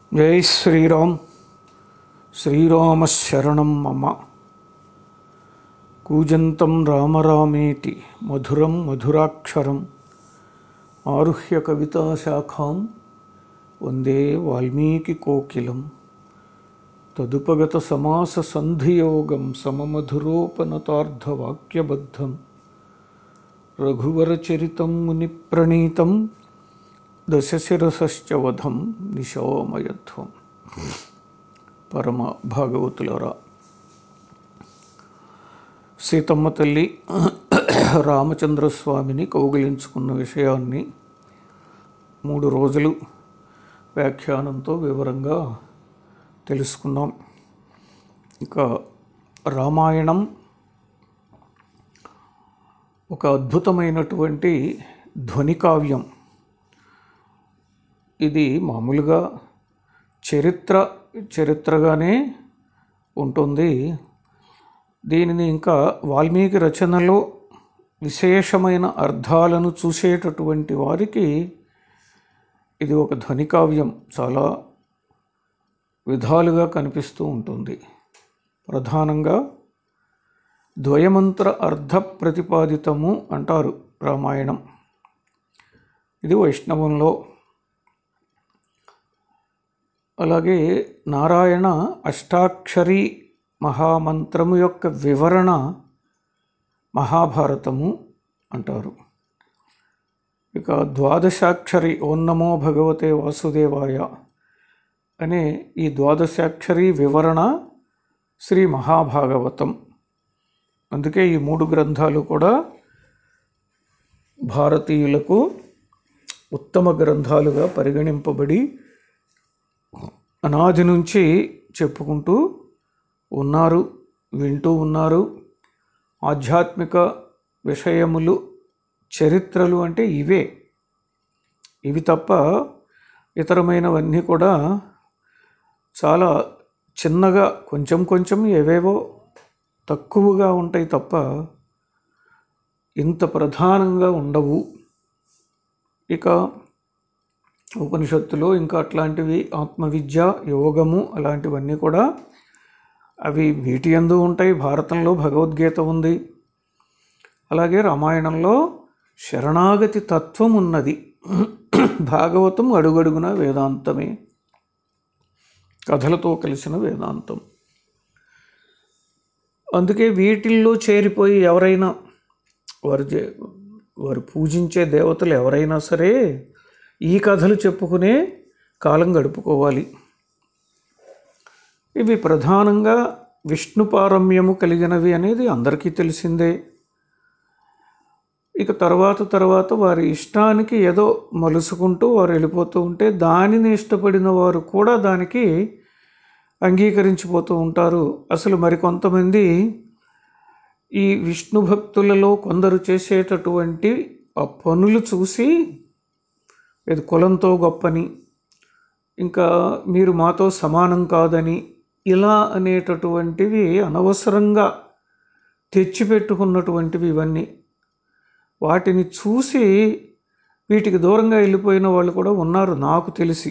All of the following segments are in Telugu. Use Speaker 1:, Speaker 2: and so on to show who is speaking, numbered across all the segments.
Speaker 1: జై శ్రీరామ్ శ్రీరామశరణం మమ కూజంతం రామరామేటి మధురం మధురాక్షరం ఆరుహ్య కవితాశాఖాం వందే వాల్మీకి కోకిలం తదుపగత సమాస సంధియోగం సమమధురోపనతార్థవాక్యబద్ధం రఘువరచరితం మునిప్రణీతం దశశిరసశ్చ వధం నిశోమయత్వం పరమ భాగవతులరా సీతమ్మ తల్లి రామచంద్రస్వామిని కౌగిలించుకున్న విషయాన్ని మూడు రోజులు వ్యాఖ్యానంతో వివరంగా తెలుసుకున్నాం ఇక రామాయణం ఒక అద్భుతమైనటువంటి ధ్వని కావ్యం ఇది మామూలుగా చరిత్ర చరిత్రగానే ఉంటుంది దీనిని ఇంకా వాల్మీకి రచనలో విశేషమైన అర్థాలను చూసేటటువంటి వారికి ఇది ఒక ధ్వని కావ్యం చాలా విధాలుగా కనిపిస్తూ ఉంటుంది ప్రధానంగా ద్వయమంత్ర అర్థ ప్రతిపాదితము అంటారు రామాయణం ఇది వైష్ణవంలో అలాగే నారాయణ అష్టాక్షరి మహామంత్రము యొక్క వివరణ మహాభారతము అంటారు ఇక ద్వాదశాక్షరి ఓం నమో భగవతే వాసుదేవాయ అనే ఈ ద్వాదశాక్షరి వివరణ శ్రీ మహాభాగవతం అందుకే ఈ మూడు గ్రంథాలు కూడా భారతీయులకు ఉత్తమ గ్రంథాలుగా పరిగణింపబడి అనాది నుంచి చెప్పుకుంటూ ఉన్నారు వింటూ ఉన్నారు ఆధ్యాత్మిక విషయములు చరిత్రలు అంటే ఇవే ఇవి తప్ప ఇతరమైనవన్నీ కూడా చాలా చిన్నగా కొంచెం కొంచెం ఏవేవో తక్కువగా ఉంటాయి తప్ప ఇంత ప్రధానంగా ఉండవు ఇక ఉపనిషత్తులు ఇంకా అట్లాంటివి ఆత్మవిద్య యోగము అలాంటివన్నీ కూడా అవి వీటి ఎందు ఉంటాయి భారతంలో భగవద్గీత ఉంది అలాగే రామాయణంలో శరణాగతి తత్వం ఉన్నది భాగవతం అడుగడుగున వేదాంతమే కథలతో కలిసిన వేదాంతం అందుకే వీటిల్లో చేరిపోయి ఎవరైనా వారు చే- వారు పూజించే దేవతలు ఎవరైనా సరే ఈ కథలు చెప్పుకునే కాలం గడుపుకోవాలి ఇవి ప్రధానంగా విష్ణు పారమ్యము కలిగినవి అనేది అందరికీ తెలిసిందే ఇక తర్వాత తర్వాత వారి ఇష్టానికి ఏదో మలుసుకుంటూ వారు వెళ్ళిపోతూ ఉంటే దానిని ఇష్టపడిన వారు కూడా దానికి అంగీకరించిపోతూ ఉంటారు అసలు మరికొంతమంది ఈ విష్ణు భక్తులలో కొందరు చేసేటటువంటి ఆ పనులు చూసి ఇది కులంతో గొప్పని ఇంకా మీరు మాతో సమానం కాదని ఇలా అనేటటువంటివి అనవసరంగా తెచ్చిపెట్టుకున్నటువంటివి ఇవన్నీ వాటిని చూసి వీటికి దూరంగా వెళ్ళిపోయిన వాళ్ళు కూడా ఉన్నారు నాకు తెలిసి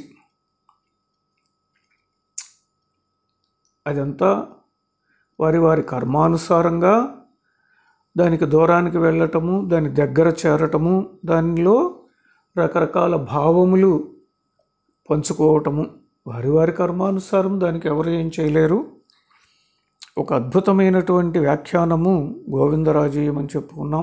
Speaker 1: అదంతా వారి వారి కర్మానుసారంగా దానికి దూరానికి వెళ్ళటము దాని దగ్గర చేరటము దానిలో రకరకాల భావములు పంచుకోవటము వారి వారి కర్మానుసారం దానికి ఎవరు ఏం చేయలేరు ఒక అద్భుతమైనటువంటి వ్యాఖ్యానము గోవిందరాజీయం అని చెప్పుకున్నాం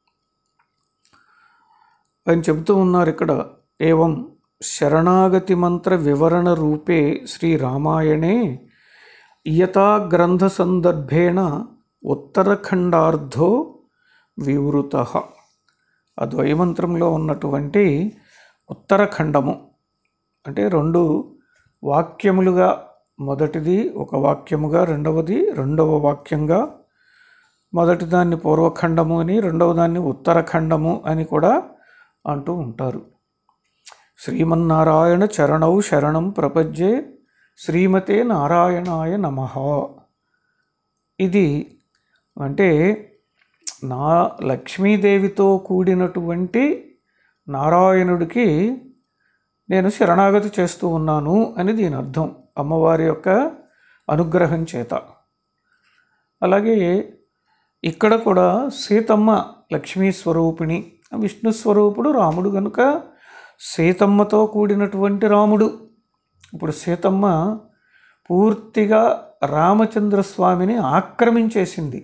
Speaker 1: ఆయన చెబుతూ ఉన్నారు ఇక్కడ ఏవం శరణాగతి మంత్ర వివరణ రూపే శ్రీ రామాయణే ఇయతా గ్రంథ సందర్భేణ ఉత్తరఖండార్థో వివృత ఆ ద్వయమంత్రంలో ఉన్నటువంటి ఉత్తరఖండము అంటే రెండు వాక్యములుగా మొదటిది ఒక వాక్యముగా రెండవది రెండవ వాక్యంగా మొదటి దాన్ని పూర్వఖండము అని రెండవ దాన్ని ఉత్తరఖండము అని కూడా అంటూ ఉంటారు శ్రీమన్నారాయణ చరణౌ శరణం ప్రపజ్యే శ్రీమతే నారాయణాయ నమ ఇది అంటే నా లక్ష్మీదేవితో కూడినటువంటి నారాయణుడికి నేను శరణాగతి చేస్తూ ఉన్నాను అని దీని అర్థం అమ్మవారి యొక్క అనుగ్రహం చేత అలాగే ఇక్కడ కూడా సీతమ్మ లక్ష్మీ స్వరూపిణి విష్ణు స్వరూపుడు రాముడు కనుక సీతమ్మతో కూడినటువంటి రాముడు ఇప్పుడు సీతమ్మ పూర్తిగా రామచంద్ర స్వామిని ఆక్రమించేసింది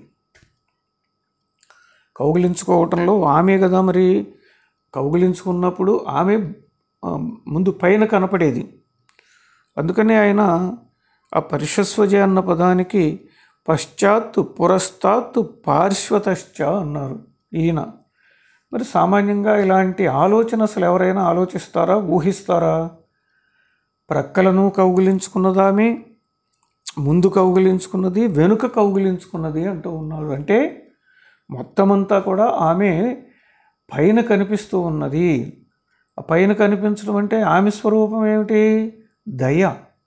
Speaker 1: కౌగిలించుకోవటంలో ఆమె కదా మరి కౌగిలించుకున్నప్పుడు ఆమె ఆ, ముందు పైన కనపడేది అందుకనే ఆయన ఆ పరిషస్వజ అన్న పదానికి పశ్చాత్తు పురస్తాత్తు పార్శ్వతశ్చ అన్నారు ఈయన మరి సామాన్యంగా ఇలాంటి ఆలోచన అసలు ఎవరైనా ఆలోచిస్తారా ఊహిస్తారా ప్రక్కలను కౌగిలించుకున్నదామే ముందు కౌగిలించుకున్నది వెనుక కౌగిలించుకున్నది అంటూ ఉన్నారు అంటే మొత్తమంతా కూడా ఆమె పైన కనిపిస్తూ ఉన్నది ఆ పైన కనిపించడం అంటే ఆమె స్వరూపం ఏమిటి దయ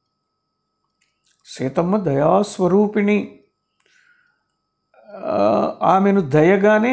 Speaker 1: సీతమ్మ దయాస్వరూపిణి ఆ, ఆమెను దయగానే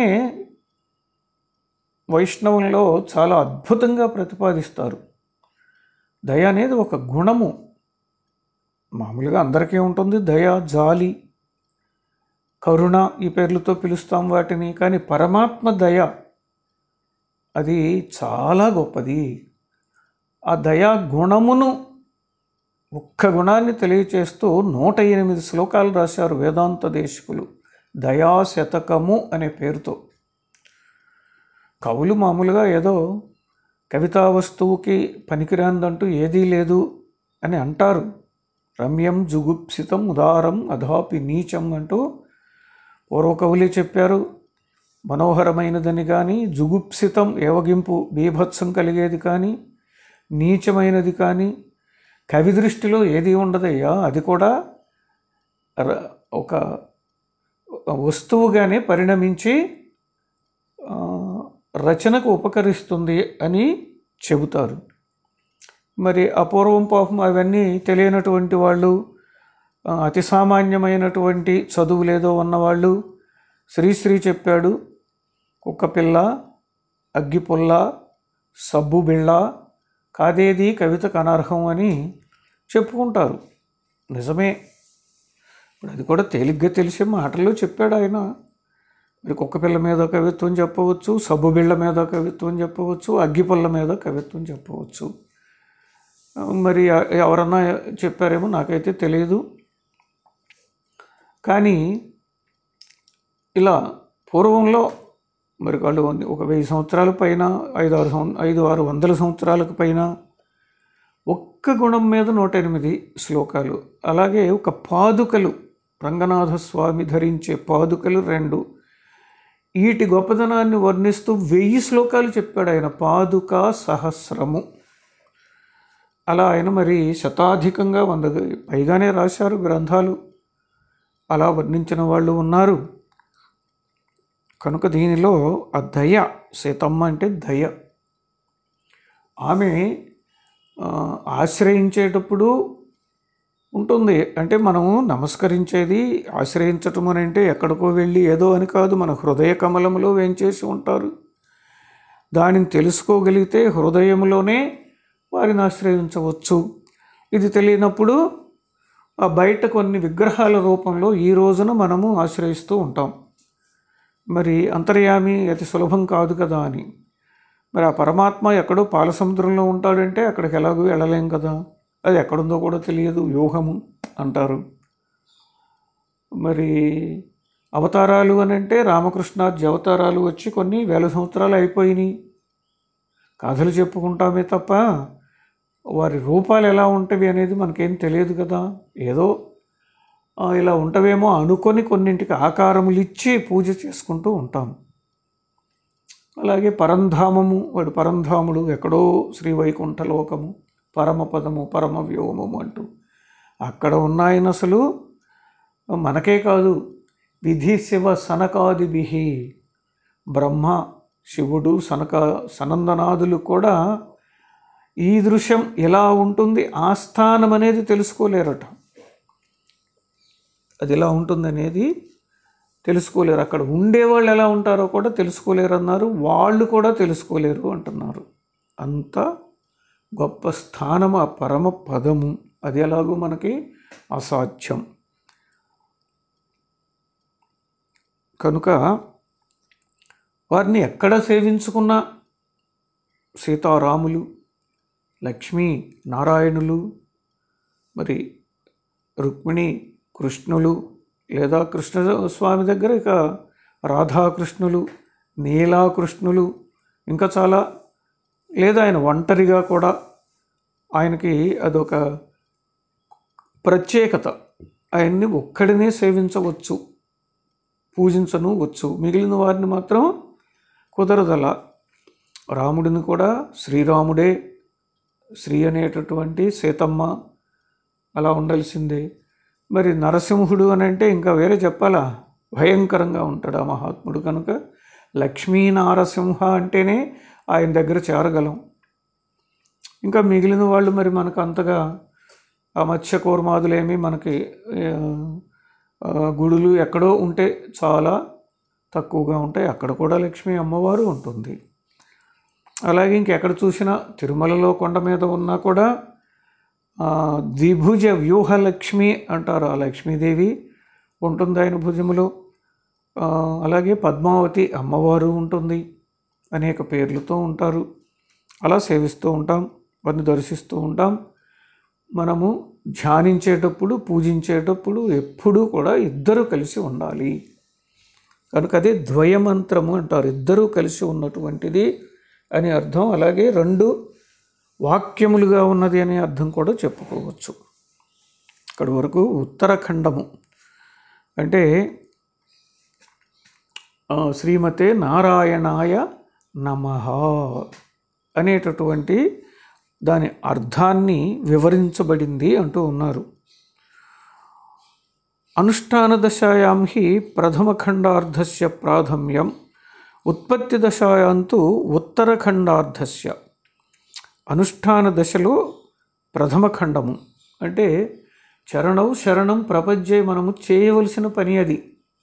Speaker 1: వైష్ణవంలో చాలా అద్భుతంగా ప్రతిపాదిస్తారు దయ అనేది ఒక గుణము మామూలుగా అందరికీ ఉంటుంది దయ జాలి కరుణ ఈ పేర్లతో పిలుస్తాం వాటిని కానీ పరమాత్మ దయ అది చాలా గొప్పది ఆ దయా గుణమును ఒక్క గుణాన్ని తెలియచేస్తూ నూట ఎనిమిది శ్లోకాలు రాశారు వేదాంత దేశకులు దయా శతకము అనే పేరుతో కవులు మామూలుగా ఏదో కవితా వస్తువుకి పనికిరాందంటూ ఏదీ లేదు అని అంటారు రమ్యం జుగుప్సితం ఉదారం అధాపి నీచం అంటూ పూర్వ కవులే చెప్పారు మనోహరమైనదని కానీ జుగుప్సితం ఏవగింపు బీభత్సం కలిగేది కానీ నీచమైనది కానీ కవి దృష్టిలో ఏది ఉండదయ్యా అది కూడా ర- ఒక వస్తువుగానే పరిణమించి ఆ, రచనకు ఉపకరిస్తుంది అని చెబుతారు మరి అపూర్వం పాపం అవన్నీ తెలియనటువంటి వాళ్ళు ఆ, అతి సామాన్యమైనటువంటి చదువు లేదో ఉన్నవాళ్ళు శ్రీశ్రీ చెప్పాడు కుక్కపిల్ల అగ్గిపుల్ల సబ్బు బిళ్ళ కాదేది కవితకు అనర్హం అని చెప్పుకుంటారు నిజమే ఇప్పుడు అది కూడా తేలిగ్గా తెలిసే మాటల్లో చెప్పాడు ఆయన మరి కుక్కపిల్ల మీద కవిత్వం చెప్పవచ్చు సబ్బు బిళ్ళ మీద కవిత్వం చెప్పవచ్చు అగ్గిపుల్ల మీద కవిత్వం చెప్పవచ్చు ఆ, మరి ఎ- ఎవరన్నా చెప్పారేమో నాకైతే తెలియదు కానీ ఇలా పూర్వంలో మరి వాళ్ళు ఒక వెయ్యి సంవత్సరాల పైన ఐదు ఆరు సం ఐదు ఆరు వందల సంవత్సరాలకు పైన ఒక్క గుణం మీద నూట ఎనిమిది శ్లోకాలు అలాగే ఒక పాదుకలు రంగనాథ స్వామి ధరించే పాదుకలు రెండు వీటి గొప్పదనాన్ని వర్ణిస్తూ వెయ్యి శ్లోకాలు చెప్పాడు ఆయన పాదుక సహస్రము అలా ఆయన మరి శతాధికంగా వంద పైగానే రాశారు గ్రంథాలు అలా వర్ణించిన వాళ్ళు ఉన్నారు కనుక దీనిలో ఆ దయ సీతమ్మ అంటే దయ ఆమె ఆ, ఆశ్రయించేటప్పుడు ఉంటుంది అంటే మనము నమస్కరించేది ఆశ్రయించటం అని అంటే ఎక్కడికో వెళ్ళి ఏదో అని కాదు మన హృదయ కమలంలో వేంచేసి ఉంటారు దానిని తెలుసుకోగలిగితే హృదయంలోనే వారిని ఆశ్రయించవచ్చు ఇది తెలియనప్పుడు ఆ బయట కొన్ని విగ్రహాల రూపంలో ఈ రోజున మనము ఆశ్రయిస్తూ ఉంటాం మరి అంతర్యామి అతి సులభం కాదు కదా అని మరి ఆ పరమాత్మ ఎక్కడో పాల సముద్రంలో ఉంటాడంటే అక్కడికి ఎలాగో వెళ్ళలేం కదా అది ఎక్కడుందో కూడా తెలియదు వ్యూహము అంటారు మరి అవతారాలు అని అంటే రామకృష్ణాద్య అవతారాలు వచ్చి కొన్ని వేల సంవత్సరాలు అయిపోయినాయి కథలు చెప్పుకుంటామే తప్ప వారి రూపాలు ఎలా ఉంటవి అనేది మనకేం తెలియదు కదా ఏదో ఆ, ఇలా ఉంటవేమో అనుకొని కొన్నింటికి ఆకారములు ఇచ్చి పూజ చేసుకుంటూ ఉంటాం అలాగే పరంధామము వాడు పరంధాముడు ఎక్కడో శ్రీ వైకుంఠ లోకము పరమపదము పరమ వ్యోమము అంటూ అక్కడ ఉన్న ఆయన అసలు మనకే కాదు విధి శివ సనకాదిభి బ్రహ్మ శివుడు సనక సనందనాదులు కూడా ఈ దృశ్యం ఎలా ఉంటుంది ఆస్థానం అనేది తెలుసుకోలేరట అది ఎలా ఉంటుంది అనేది తెలుసుకోలేరు అక్కడ ఉండేవాళ్ళు ఎలా ఉంటారో కూడా తెలుసుకోలేరు అన్నారు వాళ్ళు కూడా తెలుసుకోలేరు అంటున్నారు అంత గొప్ప స్థానము ఆ పరమ పదము అది ఎలాగో మనకి అసాధ్యం కనుక వారిని ఎక్కడ సేవించుకున్నా సీతారాములు లక్ష్మీ నారాయణులు మరి రుక్మిణి కృష్ణులు లేదా కృష్ణ స్వామి దగ్గర ఇక రాధాకృష్ణులు నీలాకృష్ణులు ఇంకా చాలా లేదా ఆయన ఒంటరిగా కూడా ఆయనకి అదొక ప్రత్యేకత ఆయన్ని ఒక్కడినే సేవించవచ్చు పూజించను వచ్చు మిగిలిన వారిని మాత్రం కుదరదల రాముడిని కూడా శ్రీరాముడే శ్రీ అనేటటువంటి సీతమ్మ అలా ఉండాల్సిందే మరి నరసింహుడు అని అంటే ఇంకా వేరే చెప్పాలా భయంకరంగా ఉంటాడు ఆ మహాత్ముడు కనుక లక్ష్మీ నారసింహ అంటేనే ఆయన దగ్గర చేరగలం ఇంకా మిగిలిన వాళ్ళు మరి మనకు అంతగా ఆ మత్స్యకూర్మాదులేమి మనకి ఆ, ఆ, గుడులు ఎక్కడో ఉంటే చాలా తక్కువగా ఉంటాయి అక్కడ కూడా లక్ష్మీ అమ్మవారు ఉంటుంది అలాగే ఇంకెక్కడ చూసినా తిరుమలలో కొండ మీద ఉన్నా కూడా ఆ, ద్విభుజ వ్యూహలక్ష్మి అంటారు ఆ లక్ష్మీదేవి ఉంటుంది ఆయన భుజములో ఆ, అలాగే పద్మావతి అమ్మవారు ఉంటుంది అనేక పేర్లతో ఉంటారు అలా సేవిస్తూ ఉంటాం వారిని దర్శిస్తూ ఉంటాం మనము ధ్యానించేటప్పుడు పూజించేటప్పుడు ఎప్పుడూ కూడా ఇద్దరు కలిసి ఉండాలి కనుక అదే ద్వయమంత్రము అంటారు ఇద్దరూ కలిసి ఉన్నటువంటిది అని అర్థం అలాగే రెండు వాక్యములుగా ఉన్నది అనే అర్థం కూడా చెప్పుకోవచ్చు ఇక్కడ వరకు ఉత్తరాఖండము అంటే ఆ, శ్రీమతే నారాయణాయ నమ అనేటటువంటి దాని అర్థాన్ని వివరించబడింది అంటూ ఉన్నారు అనుష్ఠాన దశాయాం హి ప్రథమఖండార్ధస్య ప్రాథమ్యం ఉత్పత్తి దశాయాంతు ఉత్తరఖండార్ధస్య అనుష్ఠాన దశలో ప్రథమ ఖండము అంటే చరణం శరణం ప్రపంచే మనము చేయవలసిన పని అది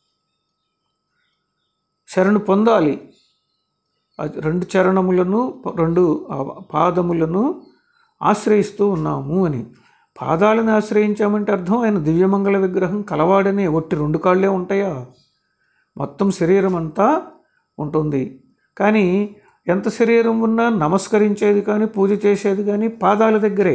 Speaker 1: శరణు పొందాలి అది రెండు చరణములను రెండు ఆ పాదములను ఆశ్రయిస్తూ ఉన్నాము అని పాదాలను ఆశ్రయించామంటే అర్థం ఆయన దివ్యమంగళ విగ్రహం కలవాడనే ఒట్టి రెండు కాళ్ళే ఉంటాయా మొత్తం శరీరం అంతా ఉంటుంది కానీ ఎంత శరీరం ఉన్నా నమస్కరించేది కానీ పూజ చేసేది కానీ పాదాల దగ్గరే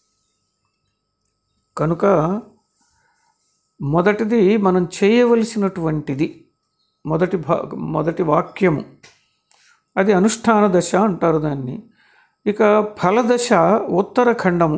Speaker 1: కనుక మొదటిది మనం చేయవలసినటువంటిది మొదటి భా మొదటి వాక్యము అది అనుష్ఠాన దశ అంటారు దాన్ని ఇక ఫలదశ ఉత్తరఖండము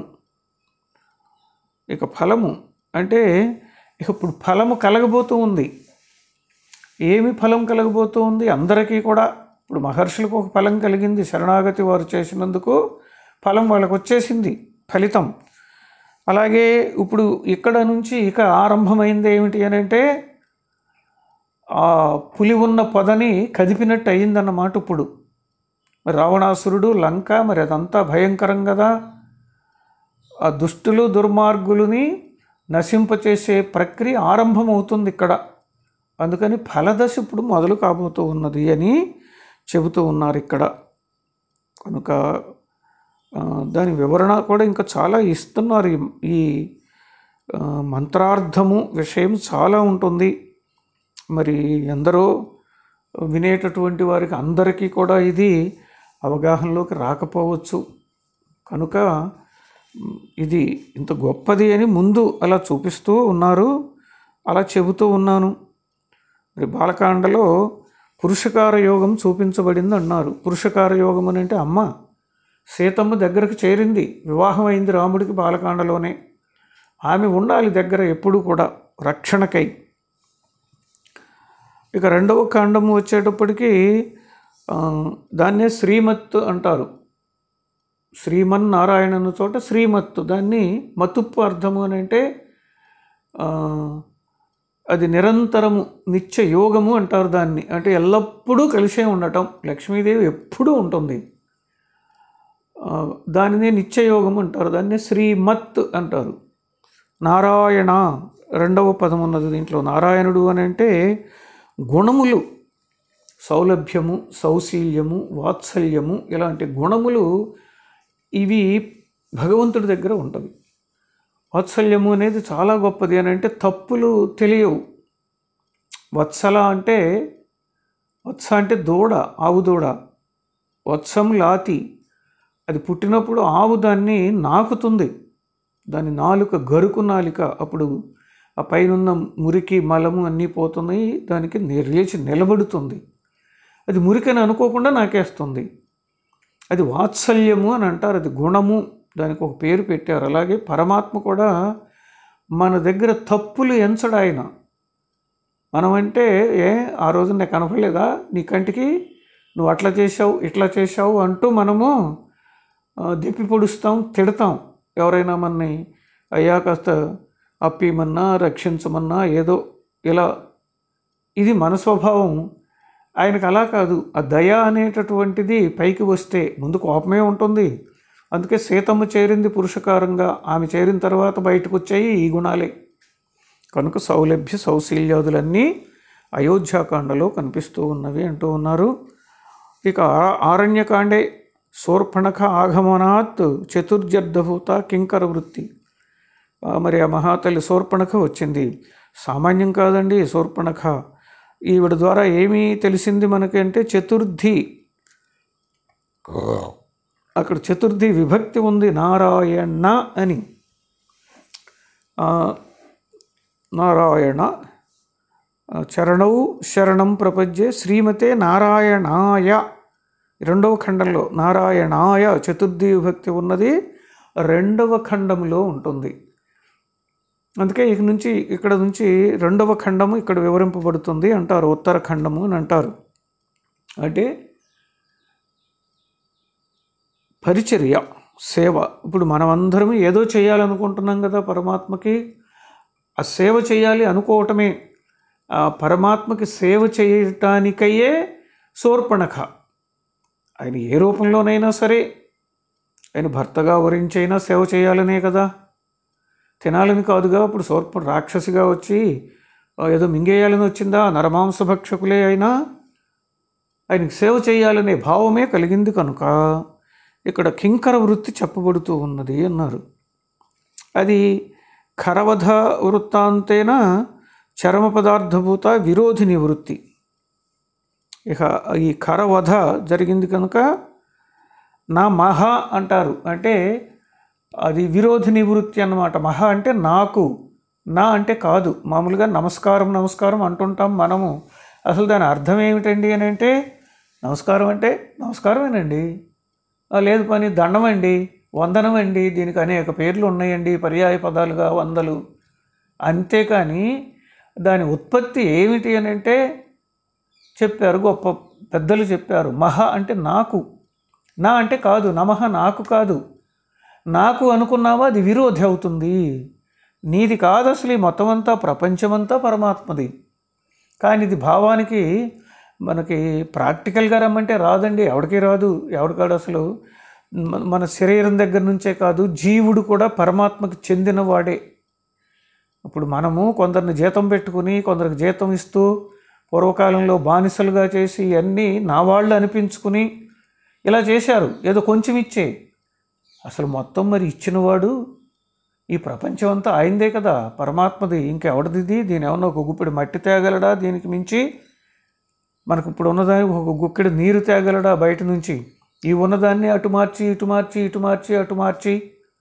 Speaker 1: ఇక ఫలము అంటే ఇక ఇప్పుడు ఫలము కలగబోతూ ఉంది ఏమి ఫలం కలగబోతూ ఉంది అందరికీ కూడా ఇప్పుడు మహర్షులకు ఒక ఫలం కలిగింది శరణాగతి వారు చేసినందుకు ఫలం వాళ్ళకు వచ్చేసింది ఫలితం అలాగే ఇప్పుడు ఇక్కడ నుంచి ఇక ఆరంభమైంది ఏమిటి అని అంటే ఆ పులి ఉన్న పొదని కదిపినట్టు అయిందన్నమాట ఇప్పుడు మరి రావణాసురుడు లంక మరి అదంతా భయంకరం కదా ఆ దుష్టులు దుర్మార్గులని నశింపచేసే ప్రక్రియ ఆరంభమవుతుంది ఇక్కడ అందుకని ఫలదశ ఇప్పుడు మొదలు కాబోతూ ఉన్నది అని చెబుతూ ఉన్నారు ఇక్కడ కనుక ఆ, దాని వివరణ కూడా ఇంకా చాలా ఇస్తున్నారు ఈ- ఈ ఆ, మంత్రార్థము విషయం చాలా ఉంటుంది మరి ఎందరో వినేటటువంటి వారికి అందరికీ కూడా ఇది అవగాహనలోకి రాకపోవచ్చు కనుక మ్, ఇది ఇంత గొప్పది అని ముందు అలా చూపిస్తూ ఉన్నారు అలా చెబుతూ ఉన్నాను మరి బాలకాండలో పురుషకార యోగం చూపించబడింది అన్నారు పురుషకార యోగం అని అంటే అమ్మ సీతమ్మ దగ్గరకు చేరింది వివాహం అయింది రాముడికి బాలకాండలోనే ఆమె ఉండాలి దగ్గర ఎప్పుడు కూడా రక్షణకై ఇక రెండవ కాండము వచ్చేటప్పటికి ఆ, దాన్నే శ్రీమత్ అంటారు శ్రీమన్నారాయణను చోట శ్రీమత్తు దాన్ని మతుప్పు అర్థము అని అంటే ఆ, అది నిరంతరము నిత్య యోగము అంటారు దాన్ని అంటే ఎల్లప్పుడూ కలిసే ఉండటం లక్ష్మీదేవి ఎప్పుడూ ఉంటుంది ఆ, దానినే నిత్యయోగం అంటారు దాన్ని శ్రీమత్ అంటారు నారాయణ రెండవ పదం ఉన్నది దీంట్లో నారాయణుడు అని అంటే గుణములు సౌలభ్యము సౌశీల్యము వాత్సల్యము ఇలాంటి గుణములు ఇవి భగవంతుడి దగ్గర ఉంటుంది వాత్సల్యము అనేది చాలా గొప్పది అని అంటే తప్పులు తెలియవు వత్సల అంటే వత్స అంటే దూడ ఆవు దూడ వత్సం లాతి అది పుట్టినప్పుడు ఆవు దాన్ని నాకుతుంది దాని నాలుక గరుకు నాలిక అప్పుడు ఆ పైనున్న మురికి మలము అన్నీ పోతున్నాయి దానికి లేచి నిలబడుతుంది అది మురికని అనుకోకుండా నాకేస్తుంది అది వాత్సల్యము అని అంటారు అది గుణము దానికి ఒక పేరు పెట్టారు అలాగే పరమాత్మ కూడా మన దగ్గర తప్పులు ఎంచడు ఆయన మనమంటే ఏ ఆ రోజు నాకు కనపడలేదా నీ కంటికి నువ్వు అట్లా చేసావు ఇట్లా చేసావు అంటూ మనము దిప్పి పొడుస్తాం తిడతాం ఎవరైనా మనని అయ్యా కాస్త అప్పిమన్నా రక్షించమన్నా ఏదో ఇలా ఇది మన స్వభావం ఆయనకు అలా కాదు ఆ దయ అనేటటువంటిది పైకి వస్తే ముందు కోపమే ఉంటుంది అందుకే సీతమ్మ చేరింది పురుషకారంగా ఆమె చేరిన తర్వాత బయటకు వచ్చాయి ఈ గుణాలే కనుక సౌలభ్య సౌశీల్యాదులన్నీ అయోధ్యాకాండలో కనిపిస్తూ ఉన్నవి అంటూ ఉన్నారు ఇక ఆరణ్యకాండే శూర్పణఖ ఆగమనాత్ చతుర్జర్ధభూత కింకర వృత్తి మరి ఆ మహాతల్లి శూర్పణఖ వచ్చింది సామాన్యం కాదండి శూర్పణఖ ఈవిడ ద్వారా ఏమీ తెలిసింది మనకి అంటే చతుర్థి అక్కడ చతుర్థి విభక్తి ఉంది నారాయణ అని నారాయణ చరణౌ శరణం ప్రపంచే శ్రీమతే నారాయణాయ రెండవ ఖండంలో నారాయణాయ చతుర్థి విభక్తి ఉన్నది రెండవ ఖండంలో ఉంటుంది అందుకే ఇక నుంచి ఇక్కడ నుంచి రెండవ ఖండము ఇక్కడ వివరింపబడుతుంది అంటారు ఉత్తర ఖండము అని అంటారు అంటే పరిచర్య సేవ ఇప్పుడు మనమందరం ఏదో చేయాలనుకుంటున్నాం కదా పరమాత్మకి ఆ సేవ చేయాలి అనుకోవటమే ఆ పరమాత్మకి సేవ చేయటానికయ్యే శూర్పణఖ ఆయన ఏ రూపంలోనైనా సరే ఆయన భర్తగా వరించైనా సేవ చేయాలనే కదా తినాలని కాదుగా ఇప్పుడు శూర్ప రాక్షసిగా వచ్చి ఏదో మింగేయాలని వచ్చిందా నరమాంస భక్షకులే అయినా ఆయనకి సేవ చేయాలనే భావమే కలిగింది కనుక ఇక్కడ కింకర వృత్తి చెప్పబడుతూ ఉన్నది అన్నారు అది ఖరవధ వృత్తాంతేన చరమ పదార్థభూత విరోధిని వృత్తి ఇక ఈ ఖరవధ జరిగింది కనుక నా మహ అంటారు అంటే అది విరోధి నివృత్తి అన్నమాట మహ అంటే నాకు నా అంటే కాదు మామూలుగా నమస్కారం నమస్కారం అంటుంటాం మనము అసలు దాని అర్థం ఏమిటండి అని అంటే నమస్కారం అంటే నమస్కారమేనండి లేదు పని దండం అండి వందనం అండి దీనికి అనేక పేర్లు ఉన్నాయండి పర్యాయ పదాలుగా వందలు అంతేకాని దాని ఉత్పత్తి ఏమిటి అని అంటే చెప్పారు గొప్ప పెద్దలు చెప్పారు మహ అంటే నాకు నా అంటే కాదు నమః నాకు కాదు నాకు అనుకున్నావా అది విరోధి అవుతుంది నీది కాదు అసలు ఈ మొత్తం అంతా ప్రపంచమంతా పరమాత్మది కానీ ఇది భావానికి మనకి ప్రాక్టికల్గా రమ్మంటే రాదండి ఎవడికి రాదు ఎవడికాడు అసలు మన శరీరం దగ్గర నుంచే కాదు జీవుడు కూడా పరమాత్మకి చెందినవాడే ఇప్పుడు మనము కొందరిని జీతం పెట్టుకుని కొందరికి జీతం ఇస్తూ పూర్వకాలంలో బానిసలుగా చేసి అన్నీ నా వాళ్ళు అనిపించుకుని ఇలా చేశారు ఏదో కొంచెం ఇచ్చే అసలు మొత్తం మరి ఇచ్చినవాడు ఈ ప్రపంచం అంతా ఆయిందే కదా పరమాత్మది ఇంకెవడిది దీని ఏమన్నా ఒక గుప్పిడి మట్టి తేగలడా దీనికి మించి మనకు ఇప్పుడు ఉన్నదానికి ఒక గుక్కెడు నీరు తేగలడా బయట నుంచి ఈ ఉన్నదాన్ని అటు మార్చి ఇటు మార్చి ఇటు మార్చి అటు మార్చి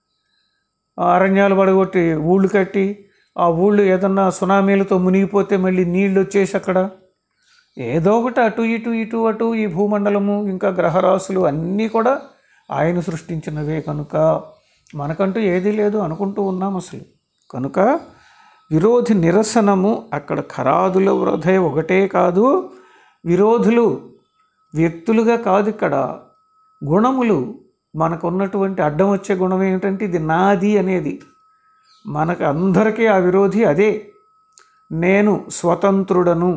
Speaker 1: అరణ్యాలు పడగొట్టి ఊళ్ళు కట్టి ఆ ఊళ్ళు ఏదన్నా సునామీలతో మునిగిపోతే మళ్ళీ నీళ్ళు వచ్చేసి అక్కడ ఏదో ఒకటి అటు ఇటు ఇటు అటు ఈ భూమండలము ఇంకా గ్రహరాశులు అన్నీ కూడా ఆయన సృష్టించినవే కనుక మనకంటూ ఏదీ లేదు అనుకుంటూ ఉన్నాం అసలు కనుక విరోధి నిరసనము అక్కడ ఖరాదుల వృధే ఒకటే కాదు విరోధులు వ్యక్తులుగా కాదు ఇక్కడ గుణములు మనకు ఉన్నటువంటి అడ్డం వచ్చే గుణం ఏమిటంటే ఇది నాది అనేది మనకు అందరికీ ఆ విరోధి అదే నేను స్వతంత్రుడను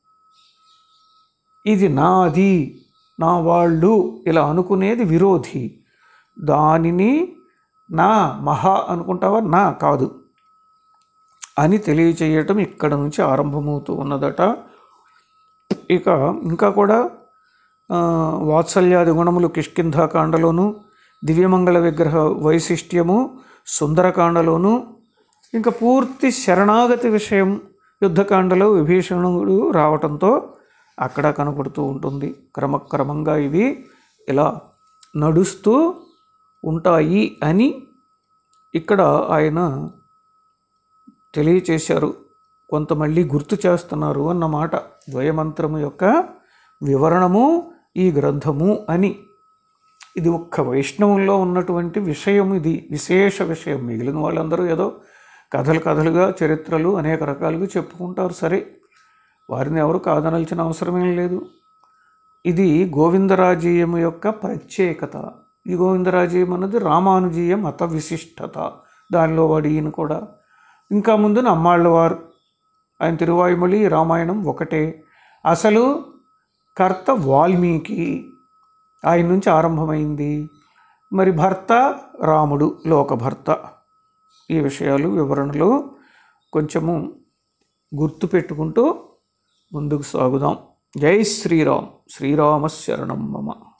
Speaker 1: ఇది నాది నా వాళ్ళు ఇలా అనుకునేది విరోధి దానిని నా మహా అనుకుంటావా నా కాదు అని తెలియచేయటం ఇక్కడ నుంచి ఆరంభమవుతూ ఉన్నదట ఇక ఇంకా కూడా వాత్సల్యాది గుణములు కిష్కింధాకాండలోను దివ్యమంగళ విగ్రహ వైశిష్ట్యము సుందరకాండలోను ఇంకా పూర్తి శరణాగతి విషయం యుద్ధకాండలో విభీషణుడు రావటంతో అక్కడ కనపడుతూ ఉంటుంది క్రమక్రమంగా ఇవి ఇలా నడుస్తూ ఉంటాయి అని ఇక్కడ ఆయన తెలియచేశారు కొంత మళ్ళీ గుర్తు చేస్తున్నారు అన్నమాట ద్వయమంత్రము యొక్క వివరణము ఈ గ్రంథము అని ఇది ఒక్క వైష్ణవంలో ఉన్నటువంటి విషయం ఇది విశేష విషయం మిగిలిన వాళ్ళందరూ ఏదో కథలు కథలుగా చరిత్రలు అనేక రకాలుగా చెప్పుకుంటారు సరే వారిని ఎవరు కాదనల్సిన అవసరమేం లేదు ఇది గోవిందరాజీయం యొక్క ప్రత్యేకత ఈ గోవిందరాజీయం అన్నది రామానుజీయ మత విశిష్టత దానిలో వాడు ఈయన కూడా ఇంకా ముందు నమ్మాళ్ళ వారు ఆయన తిరువాయుమొళి రామాయణం ఒకటే అసలు కర్త వాల్మీకి ఆయన నుంచి ఆరంభమైంది మరి భర్త రాముడు లోకభర్త ఈ విషయాలు వివరణలు కొంచెము గుర్తు పెట్టుకుంటూ ముందుకు సాగుదాం జై శ్రీరామ్ శ్రీరామ శరణం మమ